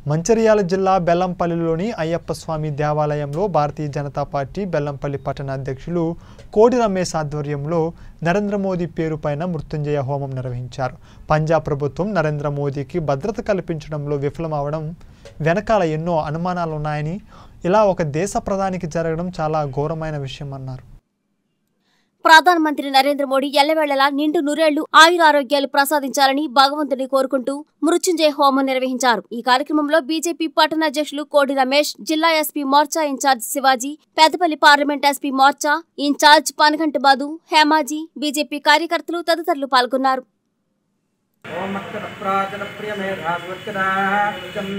మంచిర్యాల జిల్లా బెల్లంపల్లిలోని అయ్యప్ప స్వామి దేవాలయంలో భారతీయ జనతా పార్టీ బెల్లంపల్లి పట్టణ అధ్యక్షులు కోడి రమేష్ ఆధ్వర్యంలో నరేంద్ర మోదీ పేరుపైన మృత్యుంజయ హోమం నిర్వహించారు పంజాబ్ ప్రభుత్వం నరేంద్ర మోదీకి భద్రత కల్పించడంలో విఫలమవడం వెనకాల ఎన్నో అనుమానాలున్నాయని ఇలా ఒక దేశ ప్రధానికి జరగడం చాలా ఘోరమైన విషయం అన్నారు ప్రధానమంత్రి నరేంద్ర మోడీ ఎల్లవేళలా నిండు నూరేళ్లు ఆయురారోగ్యాలు ప్రసాదించాలని భగవంతుని కోరుకుంటూ మృత్యుంజయ హోమం నిర్వహించారు ఈ కార్యక్రమంలో బీజేపీ పట్టణ అధ్యక్షులు కోడి రమేష్ జిల్లా SP Morcha incharge Shivaji Peddapalli parliament SP Morcha incharge Panaganti బాదు హేమాజీ బీజేపీ కార్యకర్తలు తదితరులు పాల్గొన్నారు ఓం అక్షరప్రాచన ప్రియమేధాస్వచ్చదాః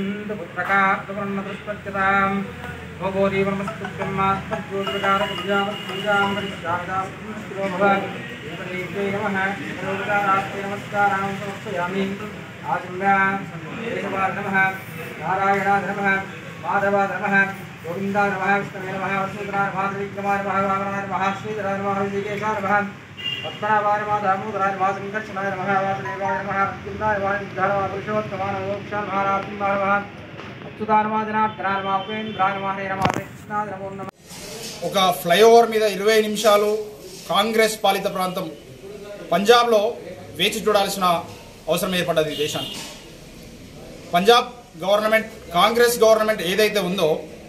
చంద్రపుత్రకార్తవర్ణపుష్పచ్చదాం భగవదీవనమస్తు బ్రహ్మాస్మజ్యోతికారకుబ్జామస్పూజాం పరిష్కారదాస్తిలో భవ దేవదేవ్యై నమః సర్వోపకారాత్మై నమస్కారాం సమర్పయామి ఆచమ్యా కేశవాయ నమః నారాయణాయ నమః మాధవాయ నమః గోవిందాయ నమః విష్ణవే నమః వసుంధరాయ నమః త్రివిక్రమాయ నమః వామనాయ నమః శ్రీధరాయ నమః విజయేశాయ నమః పద్మనాభాయ నమః దామోదరాయ నమః సంకర్షణాయ నమః వాసుదేవాయ నమః విద్యున్నాయ నమః విద్యాయ పురుషోత్తమాయ నమః మోక్షాయ నమః రాత్మాయ నమః అచ్యుతాయ నమః జనార్దనాయ నమః ఉపేంద్రాయ నమః హరే నమః హరే కృష్ణాయ నమో నమః ఒక ఫ్లైఓవర్ మీద ఇరవై నిమిషాలు కాంగ్రెస్ పాలిత ప్రాంతం పంజాబ్లో వేచి చూడాల్సిన అవసరం ఏర్పడ్డది ఈ దేశానికి పంజాబ్ గవర్నమెంట్ కాంగ్రెస్ గవర్నమెంట్ ఏదైతే ఉందో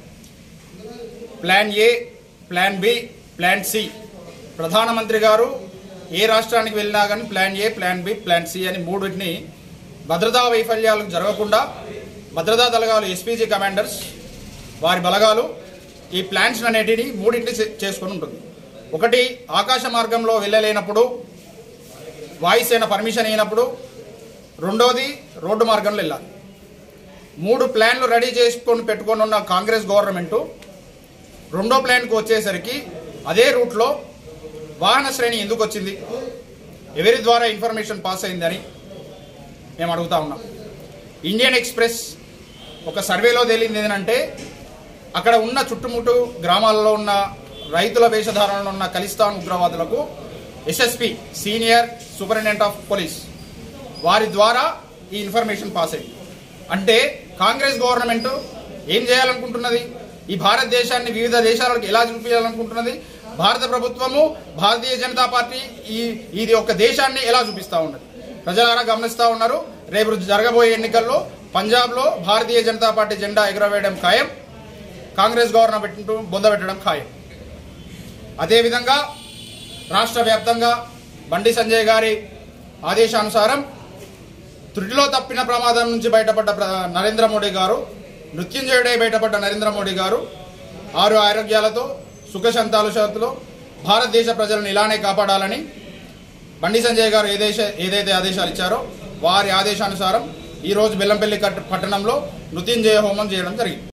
plan A plan B plan C ప్రధానమంత్రి గారు ఏ రాష్ట్రానికి వెళ్ళినా కానీ plan A plan B plan C అని మూడింటిని భద్రతా వైఫల్యాలు జరగకుండా భద్రతా దళగాలు ఎస్పీజీ కమాండర్స్ వారి బలగాలు ఈ ప్లాన్స్ అనేటిని మూడింటిని చే- చేసుకొని ఉంటుంది ఒకటి ఆకాశ మార్గంలో వెళ్ళలేనప్పుడు వాయుసేన పర్మిషన్ అయినప్పుడు రెండోది రోడ్డు మార్గంలో వెళ్ళాలి మూడు ప్లాన్లు రెడీ చేసుకొని పెట్టుకొని ఉన్న కాంగ్రెస్ గవర్నమెంటు రెండో ప్లాన్కి వచ్చేసరికి అదే రూట్లో వాహన శ్రేణి ఎందుకు వచ్చింది ఎవరి ద్వారా ఇన్ఫర్మేషన్ పాస్ అయిందని మేము అడుగుతా ఉన్నాం ఇండియన్ ఎక్స్ప్రెస్ ఒక సర్వేలో తేలింది ఏంటంటే అక్కడ ఉన్న చుట్టుముట్టు గ్రామాలలో ఉన్న రైతుల వేషధారణలో ఉన్న ఖలిస్తాన్ ఉగ్రవాదులకు SSP senior superintendent of police వారి ద్వారా ఈ ఇన్ఫర్మేషన్ పాస్ అయింది అంటే కాంగ్రెస్ గవర్నమెంట్ ఏం చేయాలనుకుంటున్నది ఈ భారతదేశాన్ని వివిధ దేశాలకు ఎలా చూపించాలనుకుంటున్నది భారత ప్రభుత్వము భారతీయ జనతా పార్టీ ఈ ఇది ఒక దేశాన్ని ఎలా చూపిస్తా ఉన్నది ప్రజలారా గమనిస్తా ఉన్నారు రేపు జరగబోయే ఎన్నికల్లో పంజాబ్లో భారతీయ జనతా పార్టీ జెండా ఎగురవేయడం ఖాయం కాంగ్రెస్ గవర్నమెంట్ బొందబెట్టడం ఖాయం అదేవిధంగా రాష్ట్ర వ్యాప్తంగా బండి సంజయ్ గారి ఆదేశానుసారం త్రుటిలో తప్పిన ప్రమాదం నుంచి బయటపడ్డ ప్ర- నరేంద్ర మోడీ గారు మృత్యుంజయుడే బయటపడ్డ నరేంద్ర మోడీ గారు ఆరు ఆరోగ్యాలతో సుఖ సంతాలుషాలతో భారతదేశ ప్రజలను ఇలానే కాపాడాలని బండి సంజయ్ గారు ఏదేశ ఏదైతే ఆదేశాలు ఇచ్చారో వారి ఆదేశానుసారం ఈ రోజు బెల్లంపల్లి కట్- పట్టణంలో మృత్యుంజయ హోమం చేయడం జరిగింది